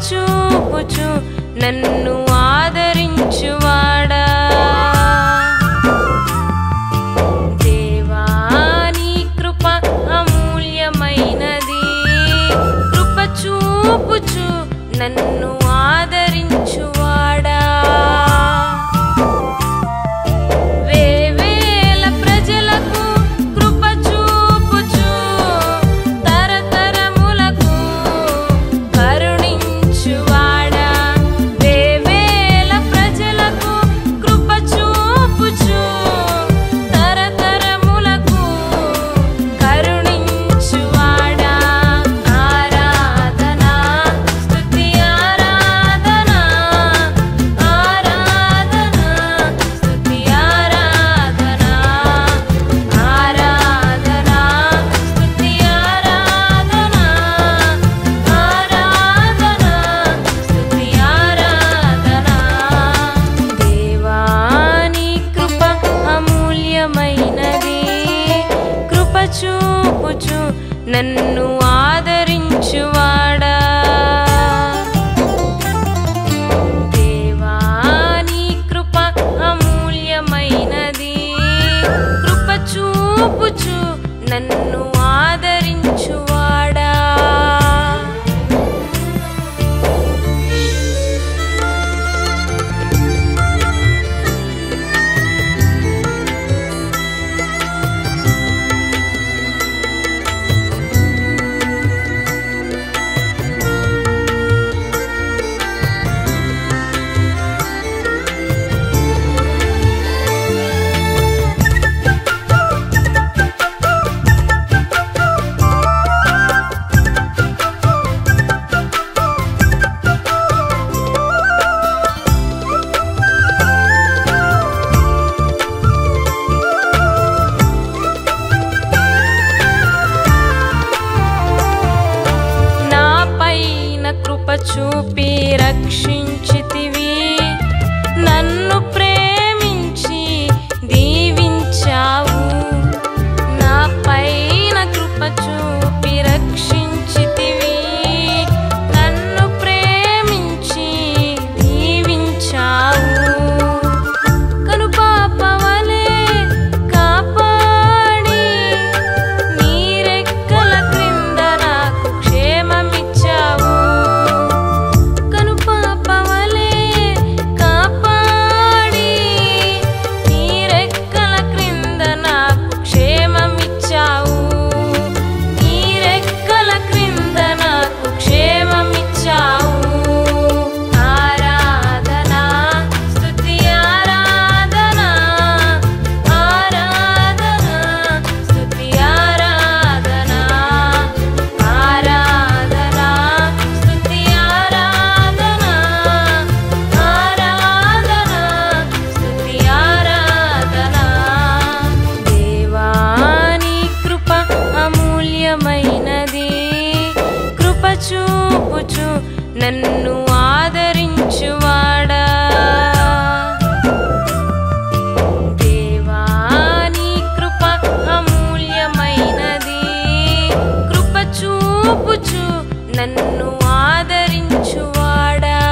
చూపుచు నన్ను ఆదరించువాడా దేవా నీ కృప అమూల్యమైనది కృప చూపుచు నన్ను ఆదరించువాడా వేవేల ప్రజలకు కృప చూపుచు తరతరములకు కరుణించువాడా వేవేల ప్రజలకు కృప చూపుచు తరతరములకు కరుణించువాడా ఆరాధన స్తుతి ఆరాధన ఆరాధన స్తుతి ఆరాధన ఆరాధన స్తుతి ఆరాధన ఆరాధన స్తుతి ఆరాధన దేవా నీ కృప అమూల్యమైనది కృప చూపుచు నన్ను ఆదరించువాడా దేవా నీ కృప అమూల్యమైనది కృప చూపుచు నన్ను ఆదరించువాడా నా పైన కృప చూపి రక్షించితివి నన్ను ప్రేమించి దీవించావు నా పైన కృప చూపి రక్షించితివి నన్ను ప్రేమించి దీవించావు కనుపాపవలే కాపాడి నీరెక్కల క్రింద నాకు క్షేమమిచ్చావు కనుపాపవలే కాపాడి నీరెక్కల క్రింద నాకు క్షేమమిచ్చావు నీరెక్కల క్రింద నాకు క్షేమమిచ్చావు ఆరాధన స్తుతి ఆరాధన ఆరాధన స్తుతి ఆరాధన ఆరాధన స్తుతి ఆరాధన ఆరాధన స్తుతి ఆరాధన దేవా నీ కృప అమూల్యమైనది కృప చూపుచు నన్ను ఆదరించువాడా దేవా నీ కృప అమూల్యమైనది కృప చూపుచు నన్ను ఆదరించువాడా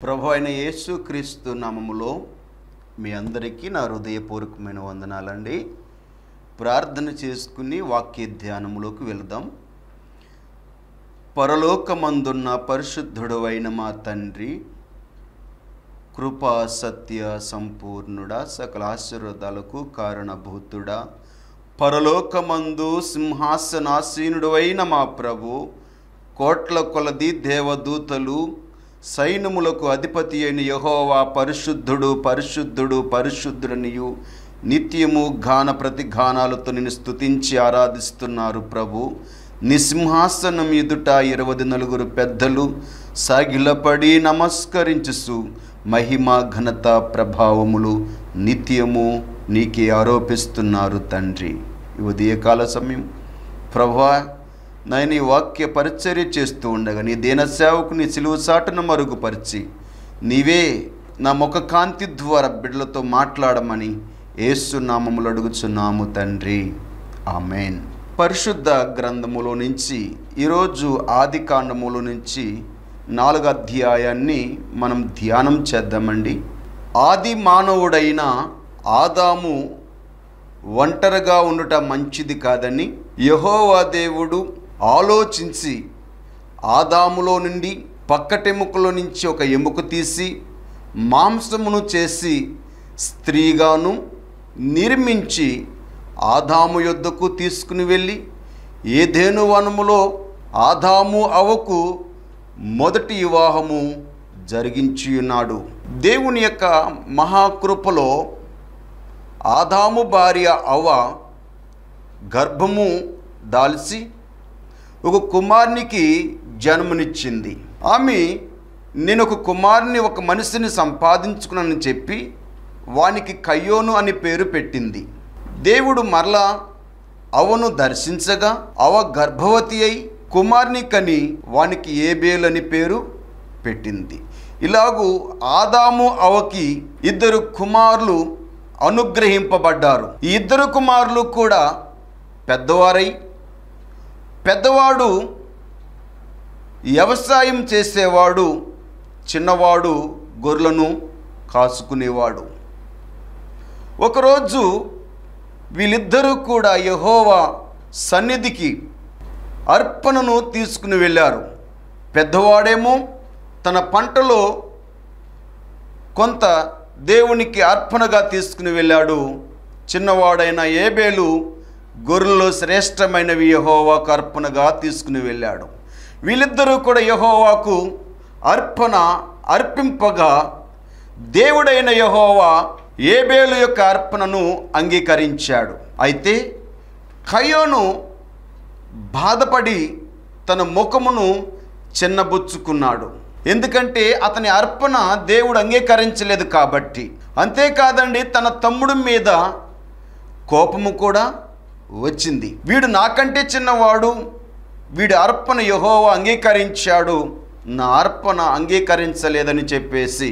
ప్రభు అయిన యేసుక్రీస్తు నామములో మీ అందరికీ నా హృదయపూర్వకమైన వందనాలండి ప్రార్థన చేసుకుని వాక్య ధ్యానములోకి వెళదాం పరలోకమందున్న పరిశుద్ధుడు అయిన మా తండ్రి కృపా సత్య సంపూర్ణుడా సకల ఆశీర్వాదాలకు కారణభూతుడా పరలోకమందు సింహాసనాసీనుడు అయిన మా ప్రభు కోట్ల కొలది దేవదూతలు సైన్యములకు అధిపతి అయిన యహోవా పరిశుద్ధుడు పరిశుద్ధుడు పరిశుద్ధుడనియు నిత్యము గాన ప్రతిగానాలతో నిన్ను స్తుతించి ఆరాధిస్తున్నారు ప్రభు నిసింహాసనం ఎదుట ఇరవై నలుగురు పెద్దలు సాగిలపడి నమస్కరించుసు మహిమ ఘనత ప్రభావములు నిత్యము నీకే ఆరోపిస్తున్నారు తండ్రి ఈ ఉదయకాల సమయం ప్రభా నేను ఈ వాక్య పరిచర్య చేస్తూ ఉండగా నీ దీన సేవకుని సిలువు సాటును మరుగుపరిచి నీవే నా ముఖ కాంతి ద్వారా బిడ్డలతో మాట్లాడమని ఏసునామములు అడుగుచున్నాము తండ్రి ఆమెన్ పరిశుద్ధ గ్రంథములో నుంచి ఈరోజు ఆది కాండములో నుంచి నాలుగు అధ్యాయాన్ని మనం ధ్యానం చేద్దామండి ఆది మానవుడైన ఆదాము ఒంటరిగా ఉండుట మంచిది కాదని యహోవా దేవుడు ఆలోచించి ఆదాములో నుండి పక్కటెముకలో నుంచి ఒక ఎముక తీసి మాంసమును చేసి స్త్రీగాను నిర్మించి ఆదాము యొద్దకు తీసుకుని వెళ్ళి ఏదేను వనములో ఆదాము అవకు మొదటి వివాహము జరిగించి ఉన్నాడు దేవుని యొక్క మహాకృపలో ఆదాము భార్య అవ్వ గర్భము దాల్చి ఒక కుమారునికి జన్మనిచ్చింది ఆమె నేను ఒక కుమారుని ఒక మనిషిని సంపాదించుకున్నానని చెప్పి వానికి కయ్యోను అని పేరు పెట్టింది దేవుడు మరలా అవను దర్శించగా అవ గర్భవతి అయి కుమార్ని కని వానికి ఏబేలు అని పేరు పెట్టింది ఇలాగూ ఆదాము అవకి ఇద్దరు కుమారులు అనుగ్రహింపబడ్డారు ఈ ఇద్దరు కుమారులు కూడా పెద్దవారై పెద్దవాడు వ్యవసాయం చేసేవాడు చిన్నవాడు గొర్రెలను కాసుకునేవాడు ఒకరోజు వీళ్ళిద్దరూ కూడా యహోవా సన్నిధికి అర్పణను తీసుకుని వెళ్ళారు పెద్దవాడేమో తన పంటలో కొంత దేవునికి అర్పణగా తీసుకుని వెళ్ళాడు చిన్నవాడైన ఏబేలు గొర్రెల్లో శ్రేష్టమైనవి యహోవాకు అర్పణగా తీసుకుని వెళ్ళాడు వీళ్ళిద్దరూ కూడా యహోవాకు అర్పణ అర్పింపగా దేవుడైన యహోవా ఏబేలు యొక్క అర్పణను అంగీకరించాడు అయితే కయోను బాధపడి తన ముఖమును చిన్నబుచ్చుకున్నాడు ఎందుకంటే అతని అర్పణ దేవుడు అంగీకరించలేదు కాబట్టి అంతేకాదండి తన తమ్ముడి మీద కోపము కూడా వచ్చింది వీడు నాకంటే చిన్నవాడు వీడి అర్పణ యహోవా అంగీకరించాడు నా అర్పణ అంగీకరించలేదని చెప్పేసి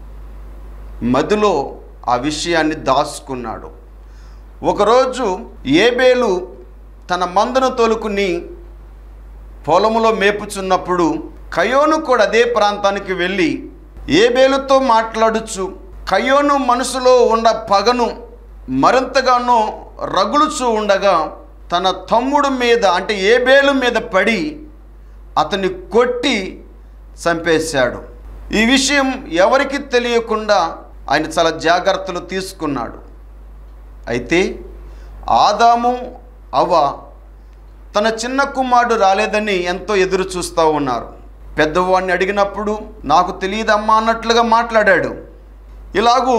మదిలో ఆ విషయాన్ని దాచుకున్నాడు ఒకరోజు ఏబేలు తన మందును తోలుకుని పొలములో మేపుచున్నప్పుడు కయోను కూడా అదే ప్రాంతానికి వెళ్ళి ఏబేలుతో మాట్లాడుచు కయోను మనసులో ఉన్న పగను మరింతగానో రగులుచూ ఉండగా తన తమ్ముడు మీద అంటే ఏబేలు మీద పడి అతన్ని కొట్టి చంపేశాడు ఈ విషయం ఎవరికి తెలియకుండా ఆయన చాలా జాగ్రత్తలు తీసుకున్నాడు అయితే ఆదాము అవ్వ తన చిన్న కుమారుడు రాలేదని ఎంతో ఎదురు చూస్తూ ఉన్నారు పెద్దవాడిని అడిగినప్పుడు నాకు తెలియదమ్మా అన్నట్లుగా మాట్లాడాడు ఇలాగూ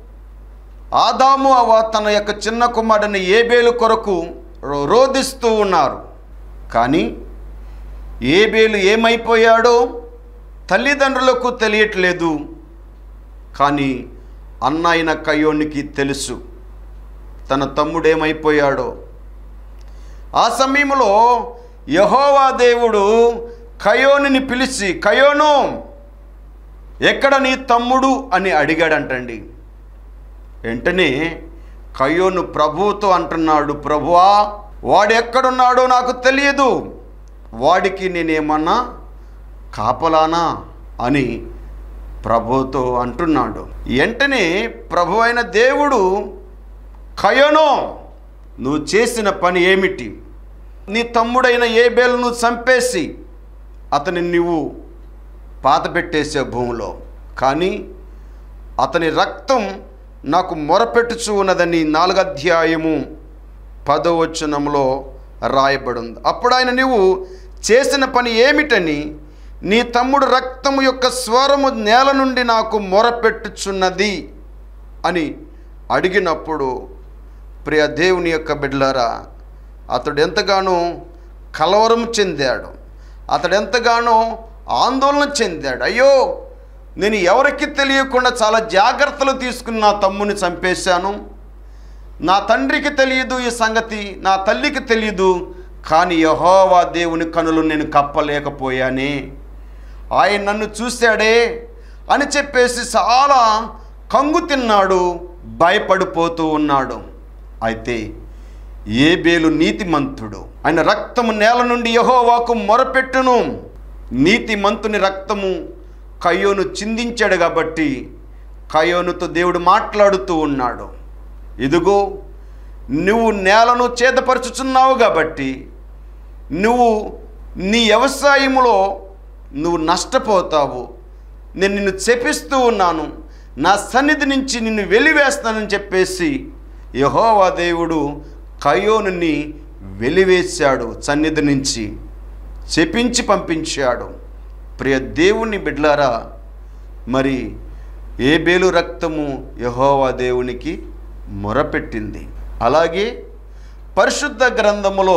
ఆదాము అవ తన యొక్క చిన్న కుమారుడిని ఏబేలు కొరకు రో- రోధిస్తూ ఉన్నారు కానీ ఏబేలు ఏమైపోయాడో తల్లిదండ్రులకు తెలియట్లేదు కానీ అన్న అయిన కయ్యోనికి తెలుసు తన తమ్ముడేమైపోయాడో ఆ సమయంలో యహోవా దేవుడు కయోనుని పిలిచి కయోను ఎక్కడ నీ తమ్ముడు అని అడిగాడంటండి వెంటనే కయోను ప్రభువుతో అంటున్నాడు ప్రభువా వాడు ఎక్కడున్నాడో నాకు తెలియదు వాడికి నేనేమన్నా కాపలానా అని ప్రభుతో అంటున్నాడు వెంటనే ప్రభు అయిన దేవుడు కయోనో నువ్వు చేసిన పని ఏమిటి నీ తమ్ముడైన ఏబేలును చంపేసి అతని నువ్వు పాత పెట్టేసే భూమిలో కానీ అతని రక్తం నాకు మొరపెట్టుచు ఉన్నదని నాలుగధ్యాయము పదవచనంలో రాయబడింది అప్పుడు ఆయన నీవు చేసిన పని ఏమిటని నీ తమ్ముడు రక్తము యొక్క స్వరము నేల నుండి నాకు మొరపెట్టుచున్నది అని అడిగినప్పుడు ప్రియ దేవుని యొక్క బిడ్డలారా అతడు ఎంతగానో కలవరం చెందాడు అతడు ఎంతగానో ఆందోళన చెందాడు అయ్యో నేను ఎవరికి తెలియకుండా చాలా జాగ్రత్తలు తీసుకుని నా తమ్ముని చంపేశాను నా తండ్రికి తెలియదు ఈ సంగతి నా తల్లికి తెలియదు కానీ యహోవా దేవుని కనులు నేను కప్పలేకపోయానే ఆయన నన్ను చూశాడే అని చెప్పేసి చాలా కంగు తిన్నాడు భయపడిపోతూ ఉన్నాడు అయితే ఏబేలు నీతిమంతుడు ఆయన రక్తము నేల నుండి యహోవాకు మొరపెట్టును నీతిమంతుని రక్తము కయ్యోను చిందించాడు కాబట్టి కయ్యోనుతో దేవుడు మాట్లాడుతూ ఉన్నాడు ఇదిగో నువ్వు నేలను చేతపరుచుచున్నావు కాబట్టి నువ్వు నీ వ్యవసాయములో నువ్వు నష్టపోతావు నేను నిన్ను చెప్పిస్తూ ఉన్నాను నా సన్నిధి నుంచి నిన్ను వెలివేస్తానని చెప్పేసి యహోవా దేవుడు కయోనుని వెలివేశాడు సన్నిధి నుంచి చెప్పించి పంపించాడు ప్రియ దేవుని బిడ్లారా మరి ఏబేలు రక్తము యహోవా దేవునికి మొరపెట్టింది అలాగే పరిశుద్ధ గ్రంథములో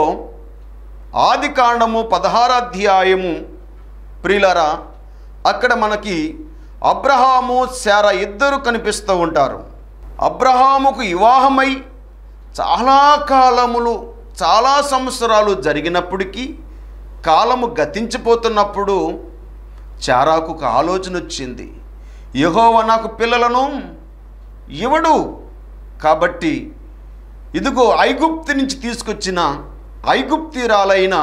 ఆది కాండము పదహారాధ్యాయము ప్రియులరా అక్కడ మనకి అబ్రహాము శార ఇద్దరు కనిపిస్తూ ఉంటారు అబ్రహాముకు వివాహమై చాలా కాలములు చాలా సంవత్సరాలు జరిగినప్పటికీ కాలము గతించిపోతున్నప్పుడు చారాకు ఒక ఆలోచన వచ్చింది యహోవ నాకు పిల్లలను ఇవ్వడు కాబట్టి ఇదిగో ఐగుప్తు నుంచి తీసుకొచ్చిన ఐగుప్తిరాలైన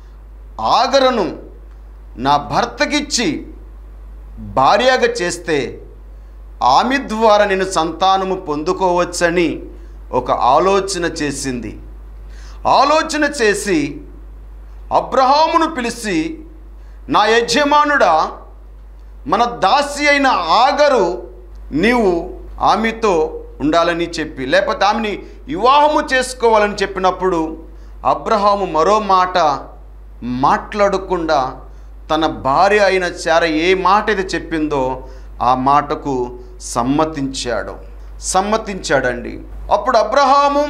ఆగరను నా భర్తకిచ్చి భార్యగా చేస్తే ఆమె ద్వారా నేను సంతానము పొందుకోవచ్చని ఒక ఆలోచన చేసింది ఆలోచన చేసి అబ్రహామును పిలిచి నా యజమానుడా మన దాసి అయిన ఆగరు నీవు ఆమెతో ఉండాలని చెప్పి లేకపోతే ఆమెని వివాహము చేసుకోవాలని చెప్పినప్పుడు అబ్రహాము మరో మాట మాట్లాడకుండా తన భార్య అయిన చార ఏ మాట అయితే చెప్పిందో ఆ మాటకు సమ్మతించాడు సమ్మతించాడండి అప్పుడు అబ్రహాము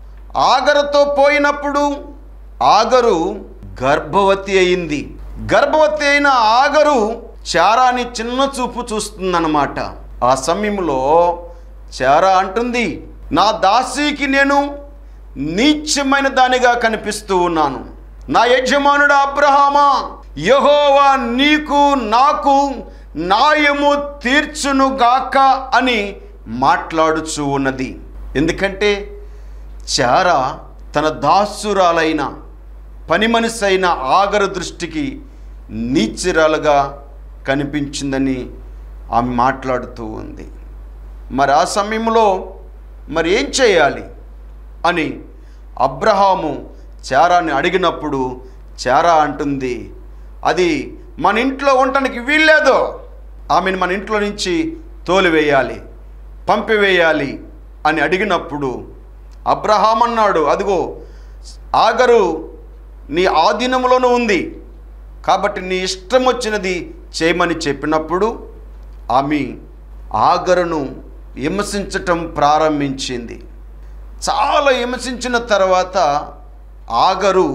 ఆగరుతో పోయినప్పుడు ఆగరు గర్భవతి అయింది గర్భవతి అయిన ఆగరు చారాని చిన్న చూపు చూస్తుందన్నమాట ఆ సమయంలో చారా అంటుంది నా దాసీకి నేను నీచమైన దానిగా కనిపిస్తూ ఉన్నాను నా యజమానుడు అబ్రహామా యహోవా నీకు నాకు న్యాయము తీర్చునుగాక అని మాట్లాడుచూ ఉన్నది ఎందుకంటే చారా తన దాసురాలైన పని మనిషి అయిన ఆగర దృష్టికి నీచిరాలుగా కనిపించిందని ఆమె మాట్లాడుతూ ఉంది మరి ఆ సమయంలో మరి ఏం చేయాలి అని అబ్రహాము చారాని అడిగినప్పుడు చారా అంటుంది అది మన ఇంట్లో ఉండటానికి వీల్లేదు ఆమెను మన ఇంట్లో నుంచి తోలివేయాలి పంపివేయాలి అని అడిగినప్పుడు అబ్రహాం అన్నాడు అదిగో ఆగరు నీ ఆధీనంలోనూ ఉంది కాబట్టి నీ ఇష్టం వచ్చినది చేయమని చెప్పినప్పుడు ఆమె ఆగరును విమర్శించటం ప్రారంభించింది చాలా విమర్శించిన తర్వాత ఆగరు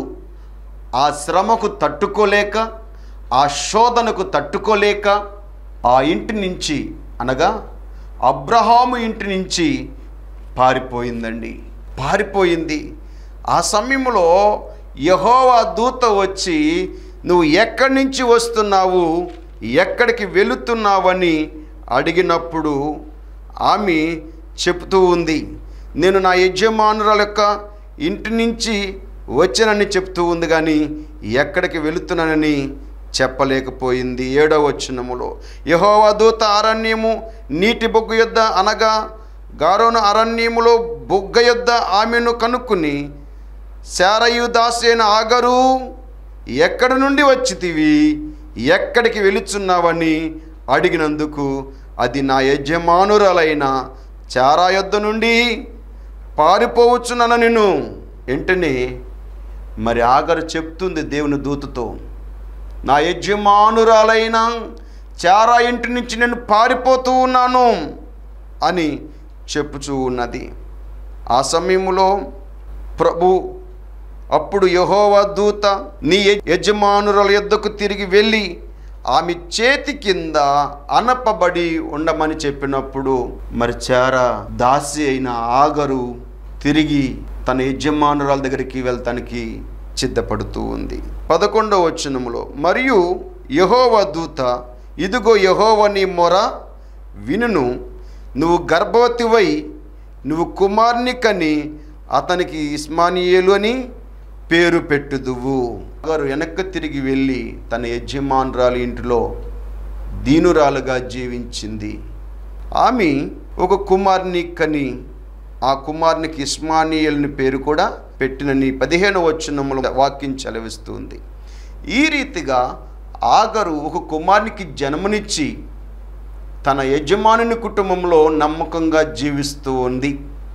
ఆ శ్రమకు తట్టుకోలేక ఆ శోధనకు తట్టుకోలేక ఆ ఇంటి నుంచి అనగా అబ్రహాము ఇంటి నుంచి పారిపోయిందండి పారిపోయింది ఆ సమయంలో యహోవా దూత వచ్చి నువ్వు ఎక్కడి నుంచి వస్తున్నావు ఎక్కడికి వెళుతున్నావని అడిగినప్పుడు ఆమె చెప్తూ ఉంది నేను నా యజమానురాల యొక్క ఇంటి నుంచి వచ్చానని చెప్తూ ఉంది కానీ ఎక్కడికి వెళుతున్నానని చెప్పలేకపోయింది ఏడవ వచనములో యహోవా దూత అరణ్యము నీటి బొగ్గు యొద్ద అనగా గారోను అరణ్యములో బొగ్గ యొద్ద ఆమెను కనుక్కుని శారయు దాసేన ఆగరు ఎక్కడి నుండి వచ్చితివి ఎక్కడికి వెళుచున్నావని అడిగినందుకు అది నా యజమానురాలైన చారా యొద్ద నుండి పారిపోవచ్చునన్న నేను వెంటనే మరి ఆగరు చెప్తుంది దేవుని దూతతో నా యజమానురాలైన చారా ఇంటి నుంచి నేను పారిపోతూ ఉన్నాను అని చెప్పుచూ ఉన్నది ఆ సమయంలో ప్రభు అప్పుడు యహోవా దూత నీ యజ- యజమానురాల యొద్దకు తిరిగి వెళ్ళి ఆమె చేతి కింద అనపబడి ఉండమని చెప్పినప్పుడు మరి చారా దాసి అయిన ఆగరు తిరిగి తన యజమానురాల దగ్గరికి వెళ్తానికి సిద్ధపడుతూ ఉంది పదకొండవ వచనములో మరియు యహోవ దూత ఇదిగో యహోవ నీ మొర వినును నువ్వు గర్భవతివై నువ్వు కుమార్ని కని అతనికి ఇస్మానియేలు అని పేరు పెట్టుదువు గారు వెనక్కి తిరిగి వెళ్ళి తన యజమానురాలి ఇంటిలో దీనురాలుగా జీవించింది ఆమె ఒక కుమార్ని కని ఆ కుమారునికి ఇస్మానియల్ని పేరు కూడా పెట్టినని పదిహేను వచనముల వాక్యం చలవిస్తుంది ఈ రీతిగా ఆగరు ఒక కుమారునికి జన్మనిచ్చి తన యజమానుని కుటుంబంలో నమ్మకంగా జీవిస్తూ ఉంది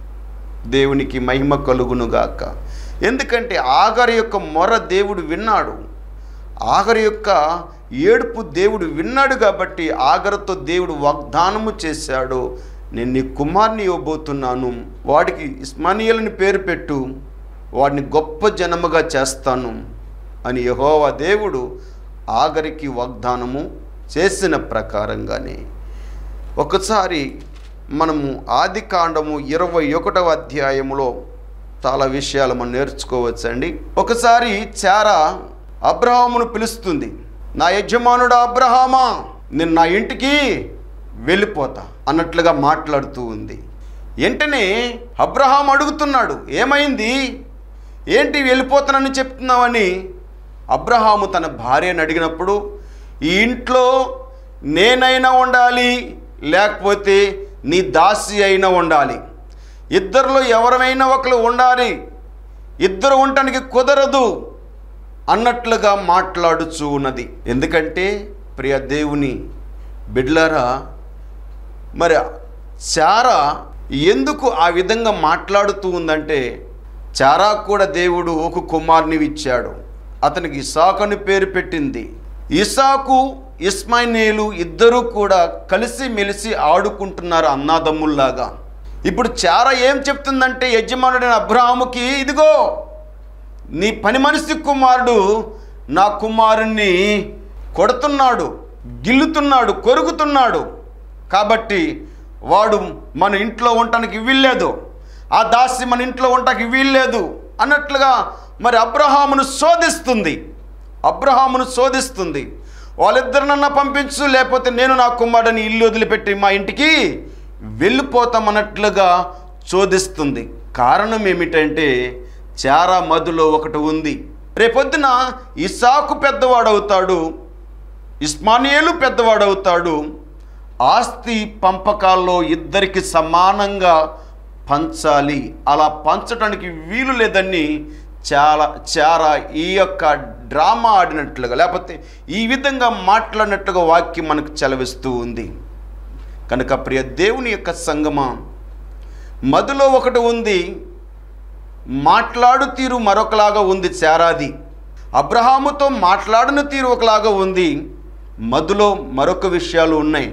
దేవునికి మహిమ కలుగునుగాక ఎందుకంటే ఆగరు యొక్క మొర దేవుడు విన్నాడు ఆగరు యొక్క ఏడుపు దేవుడు విన్నాడు కాబట్టి ఆగరుతో దేవుడు వాగ్దానము చేశాడు నేను నీ కుమార్ని ఇవ్వబోతున్నాను వాడికి ఇస్మానియలని పేరు పెట్టు వాడిని గొప్ప జనముగా చేస్తాను అని యెహోవా దేవుడు ఆగరికి వాగ్దానము చేసిన ప్రకారంగానే ఒకసారి మనము ఆది కాండము ఇరవై ఒకటవ అధ్యాయములో చాలా విషయాలు మనం నేర్చుకోవచ్చండి ఒకసారి చారా అబ్రహామును పిలుస్తుంది నా యజమానుడు అబ్రహామా నేను నా ఇంటికి వెళ్ళిపోతా అన్నట్లుగా మాట్లాడుతూ ఉంది వెంటనే అబ్రహాం అడుగుతున్నాడు ఏమైంది ఏంటి వెళ్ళిపోతానని చెప్తున్నావని అబ్రహాము తన భార్యను అడిగినప్పుడు ఈ ఇంట్లో నేనైనా ఉండాలి లేకపోతే నీ దాసి అయినా ఉండాలి ఇద్దరిలో ఎవరైనా ఒకరు ఉండాలి ఇద్దరు ఉండటానికి కుదరదు అన్నట్లుగా మాట్లాడుచూ ఉన్నది ఎందుకంటే ప్రియ దేవుని బిడ్లరా మరి చారా ఎందుకు ఆ విధంగా మాట్లాడుతూ ఉందంటే చారా కూడా దేవుడు ఒక కుమారుని ఇచ్చాడు అతనికి ఇసాకు అని పేరు పెట్టింది ఇసాకు ఇస్మాయినేలు ఇద్దరూ కూడా కలిసి మెలిసి ఆడుకుంటున్నారు అన్నాదమ్ముల్లాగా ఇప్పుడు చారా ఏం చెప్తుందంటే యజమానుడైన అబ్రాహాముకి ఇదిగో నీ పని మనిషి కుమారుడు నా కుమారుణ్ణి కొడుతున్నాడు గిల్లుతున్నాడు కొరుకుతున్నాడు కాబట్టి వాడు మన ఇంట్లో ఉండటానికి వీల్లేదు ఆ దాసి మన ఇంట్లో ఉండటానికి వీల్లేదు అన్నట్లుగా మరి అబ్రహామును శోధిస్తుంది అబ్రహామును శోధిస్తుంది వాళ్ళిద్దరినన్నా పంపించు లేకపోతే నేను నా కుమారుడిని ఇల్లు వదిలిపెట్టి మా ఇంటికి వెళ్ళిపోతామన్నట్లుగా శోధిస్తుంది కారణం ఏమిటంటే చారా మధులో ఒకటి ఉంది రేపొద్దున ఇసాకు పెద్దవాడవుతాడు ఇస్మానియేలు పెద్దవాడవుతాడు ఆస్తి పంపకాల్లో ఇద్దరికి సమానంగా పంచాలి అలా పంచడానికి వీలు లేదని చాలా చాలా ఈ యొక్క డ్రామా ఆడినట్లుగా లేకపోతే ఈ విధంగా మాట్లాడినట్లుగా వాక్యం మనకు చలవిస్తూ ఉంది కనుక ప్రియ దేవుని యొక్క సంగమా మధులో ఒకటి ఉంది మాట్లాడు తీరు మరొకలాగా ఉంది చారాది అబ్రహాముతో మాట్లాడిన తీరు ఒకలాగా ఉంది మధులో మరొక విషయాలు ఉన్నాయి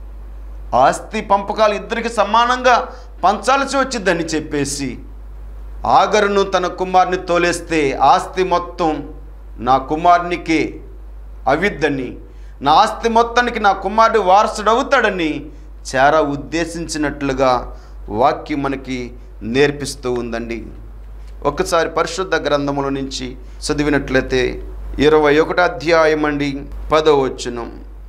ఆస్తి పంపకాలు ఇద్దరికి సమానంగా పంచాల్సి వచ్చిందని చెప్పేసి ఆగరును తన కుమార్ని తోలేస్తే ఆస్తి మొత్తం నా కుమారునికే అవిద్దని నా ఆస్తి మొత్తానికి నా కుమారుడు వారసుడవుతాడని చాలా ఉద్దేశించినట్లుగా వాక్యం మనకి నేర్పిస్తూ ఉందండి ఒకసారి పరిశుద్ధ గ్రంథముల నుంచి చదివినట్లయితే ఇరవై ఒకటి అధ్యాయం అండి పదవచ్చును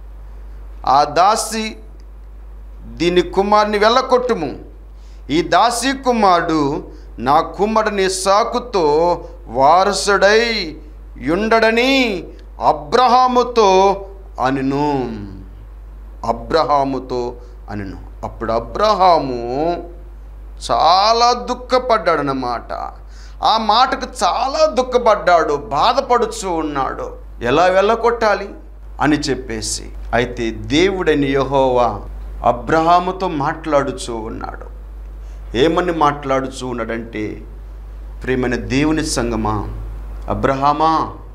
ఆ దాసి దీని కుమారుని వెళ్ళకొట్టుము ఈ దాసి కుమారుడు నా కుమారుని సాకుతో వారసుడై ఉండడని అబ్రహాముతో అనును అబ్రహాముతో అనును అప్పుడు అబ్రహాము చాలా దుఃఖపడ్డాడనమాట ఆ మాటకు చాలా దుఃఖపడ్డాడు బాధపడుచూ ఉన్నాడు ఎలా వెళ్ళగొట్టాలి అని చెప్పేసి అయితే దేవుడని యెహోవా అబ్రహాముతో మాట్లాడుచూ ఉన్నాడు ఏమని మాట్లాడుచూ ఉన్నాడంటే ప్రేమైన దేవుని సంగమా అబ్రహామా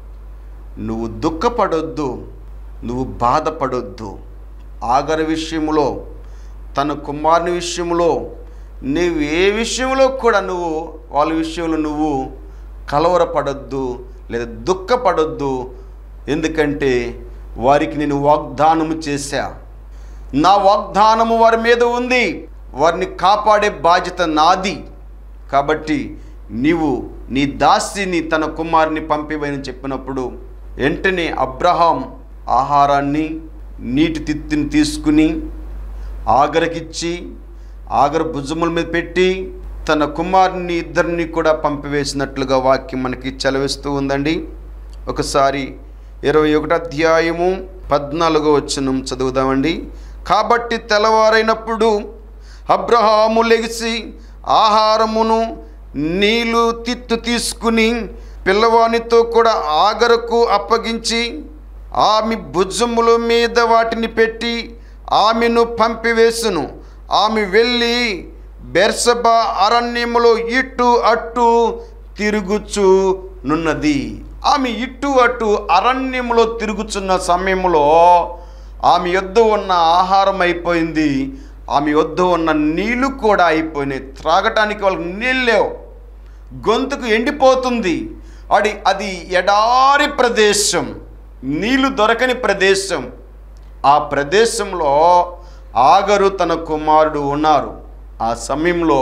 నువ్వు దుఃఖపడొద్దు నువ్వు బాధపడొద్దు ఆగర విషయంలో తన కుమారుని విషయంలో నువ్వు ఏ విషయంలో కూడా నువ్వు వాళ్ళ విషయంలో నువ్వు కలవరపడొద్దు లేదా దుఃఖపడొద్దు ఎందుకంటే వారికి నేను వాగ్దానము చేశా నా వాగ్దానము వారి మీద ఉంది వారిని కాపాడే బాధ్యత నాది కాబట్టి నీవు నీ దాసిని తన కుమారుని పంపివని చెప్పినప్పుడు వెంటనే అబ్రహాం ఆహారాన్ని నీటి తిత్తిని తీసుకుని ఆగరకిచ్చి ఆగర భుజముల మీద పెట్టి తన కుమారుని ఇద్దరిని కూడా పంపివేసినట్లుగా వాక్యం మనకి చలవిస్తూ ఉందండి ఒకసారి ఇరవై ఒకటి అధ్యాయము పద్నాలుగో వచనం చదువుదామండి కాబట్టి తెల్లవారైనప్పుడు అబ్రహాము లెగిసి ఆహారమును నీళ్లు తిత్తు తీసుకుని పిల్లవానితో కూడా ఆగరకు అప్పగించి ఆమె భుజముల మీద వాటిని పెట్టి ఆమెను పంపివేసును ఆమె వెళ్ళి బెర్సబా అరణ్యములో ఇటు అటు తిరుగుచు నున్నది ఆమె ఇటు అటు అరణ్యములో తిరుగుచున్న సమయంలో ఆమె యొద్ద ఉన్న ఆహారం అయిపోయింది ఆమె యొద్ద ఉన్న నీళ్లు కూడా అయిపోయినాయి త్రాగటానికి వాళ్ళకి నీళ్ళు లేవు గొంతుకు ఎండిపోతుంది అది అది ఎడారి ప్రదేశం నీళ్లు దొరకని ప్రదేశం ఆ ప్రదేశంలో ఆగరు తన కుమారుడు ఉన్నారు ఆ సమయంలో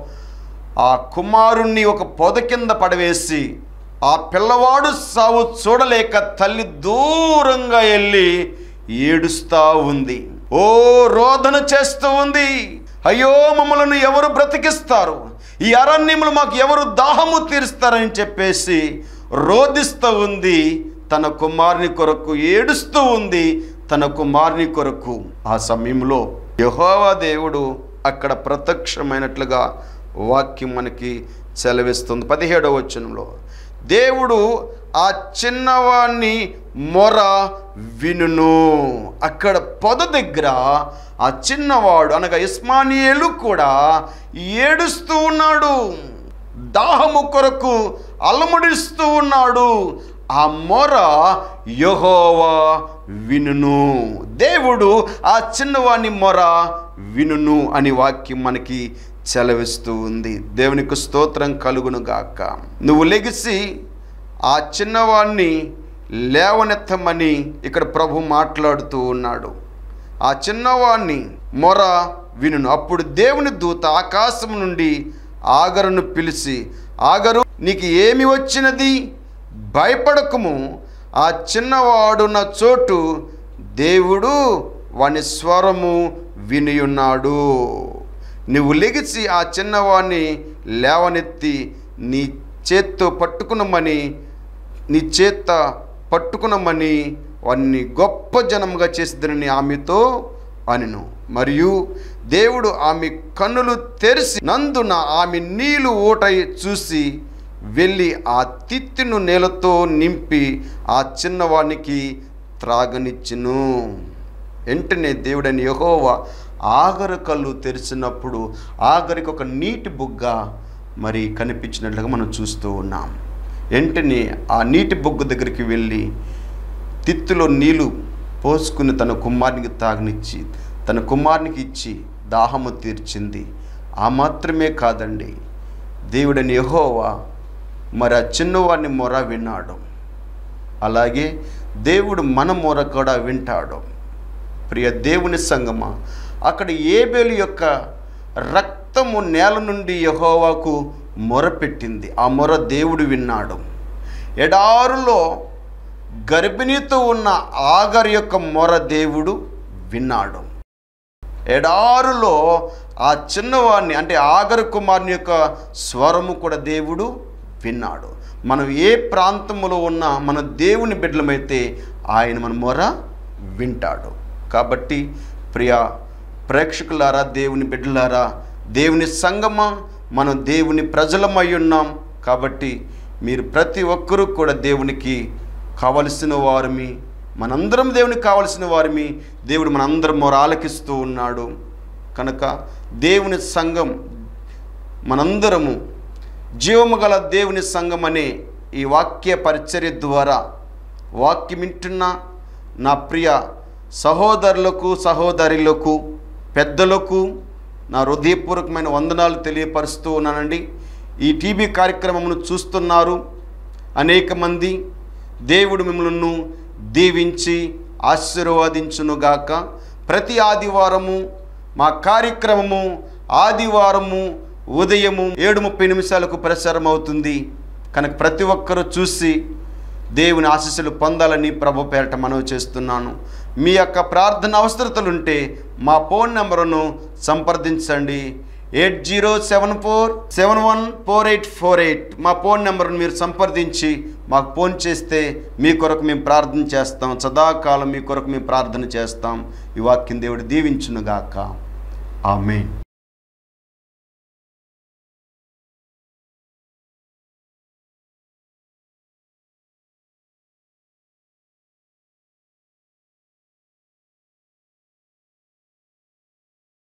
ఆ కుమారుణ్ణి ఒక పొద కింద పడవేసి ఆ పిల్లవాడు సావు చూడలేక తల్లి దూరంగా వెళ్ళి ఏడుస్తా ఉంది ఓ రోదన చేస్తూ ఉంది అయ్యో మమ్మలను ఎవరు బ్రతికిస్తారు ఈ అరణ్యములు మాకు ఎవరు దాహము తీరుస్తారని చెప్పేసి రోదిస్తూ ఉంది తన కుమారుని కొరకు ఏడుస్తూ ఉంది తన కుమారుని కొరకు ఆ సమయంలో యెహోవా దేవుడు అక్కడ ప్రత్యక్షమైనట్లుగా వాక్యం మనకి సెలవిస్తుంది పదిహేడవ వచనంలో దేవుడు ఆ చిన్నవాణ్ణి మొర వినును అక్కడ పొద దగ్గర ఆ చిన్నవాడు అనగా ఇస్మానియేలు కూడా ఏడుస్తూ ఉన్నాడు దాహము కొరకు అలముడిస్తూ ఉన్నాడు ఆ మొర యహోవా వినును దేవుడు ఆ చిన్నవాని మొర వినును అని వాక్యం మనకి సెలవిస్తూ ఉంది దేవునికి స్తోత్రం కలుగును గాక నువ్వు లెగిసి ఆ చిన్నవాణ్ణి లేవనెత్తమని ఇక్కడ ప్రభు మాట్లాడుతూ ఉన్నాడు ఆ చిన్నవాణ్ణి మొర వినును అప్పుడు దేవుని దూత ఆకాశం నుండి ఆగరును పిలిచి ఆగరు నీకు ఏమి వచ్చినది భయపడకము ఆ చిన్నవాడున్న చోటు దేవుడు వాని స్వరము వినియున్నాడు నువ్వు లెగిసి ఆ చిన్నవాడిని లేవనెత్తి నీ చేత్తో పట్టుకునమని నీ చేత పట్టుకునమని వారిని గొప్ప జనముగా చేసిదని ఆమెతో అనెను మరియు దేవుడు ఆమె కన్నులు తెరిచి నందున ఆమె నీళ్లు ఊట చూసి వెళ్ళి ఆ తిత్తిను నేలతో నింపి ఆ చిన్నవానికి త్రాగనిచ్చును వెంటనే దేవుడని యహోవా ఆగరు కళ్ళు తెరిచినప్పుడు ఆగరికి ఒక నీటి బుగ్గ మరి కనిపించినట్లుగా మనం చూస్తూ ఉన్నాం వెంటనే ఆ నీటి బొగ్గు దగ్గరికి వెళ్ళి తిత్తులో నీళ్లు పోసుకుని తన కుమారునికి తాగనిచ్చి తన కుమారునికి ఇచ్చి దాహము తీర్చింది ఆ మాత్రమే కాదండి దేవుడని యెహోవా మరి ఆ చిన్నవాడిని మొర విన్నాడు అలాగే దేవుడు మన మొర కూడా వింటాడు ప్రియ దేవుని సంగమా అక్కడ ఏబేలు యొక్క రక్తము నేల నుండి యహోవాకు మొరపెట్టింది ఆ మొర దేవుడు విన్నాడు ఎడారులో గర్భిణీతో ఉన్న ఆగర్ యొక్క మొర దేవుడు విన్నాడు ఎడారులో ఆ చిన్నవాడిని అంటే ఆగరు కుమారుని యొక్క స్వరము కూడా దేవుడు విన్నాడు మనం ఏ ప్రాంతంలో ఉన్నా మన దేవుని బిడ్డలమైతే ఆయన మన మొర వింటాడు కాబట్టి ప్రియా ప్రేక్షకులారా దేవుని బిడ్డలారా దేవుని సంగమా మనం దేవుని ప్రజలమై ఉన్నాం కాబట్టి మీరు ప్రతి ఒక్కరూ కూడా దేవునికి కావలసిన వారిమి మనందరం దేవునికి కావలసిన వారిమి దేవుడు మనందరం మొర ఆలకిస్తూ ఉన్నాడు కనుక దేవుని సంఘం మనందరము జీవము గల దేవుని సంఘం అనే ఈ వాక్య పరిచర్య ద్వారా వాక్యం వింటున్న నా ప్రియ సహోదరులకు సహోదరులకు పెద్దలకు నా హృదయపూర్వకమైన వందనాలు తెలియపరుస్తూ ఉన్నానండి ఈ టీవీ కార్యక్రమమును చూస్తున్నారు అనేక మంది దేవుడు మిమ్మల్ని దీవించి ఆశీర్వదించునుగాక ప్రతి ఆదివారము మా కార్యక్రమము ఆదివారము ఉదయము ఏడు ముప్పై నిమిషాలకు ప్రసారం అవుతుంది కనుక ప్రతి ఒక్కరూ చూసి దేవుని ఆశీస్సులు పొందాలని ప్రభు పేరట మనవి చేస్తున్నాను మీ యొక్క ప్రార్థన అవసరతలుంటే మా ఫోన్ నెంబరును సంప్రదించండి eight zero seven four seven one four eight four eight మా ఫోన్ నెంబర్ను మీరు సంప్రదించి మాకు ఫోన్ చేస్తే మీ కొరకు మేము ప్రార్థన చేస్తాం సదాకాలం మీ కొరకు మేము ప్రార్థన చేస్తాం ఈ వాక్యం దేవుడు దీవించునుగాక ఆమెన్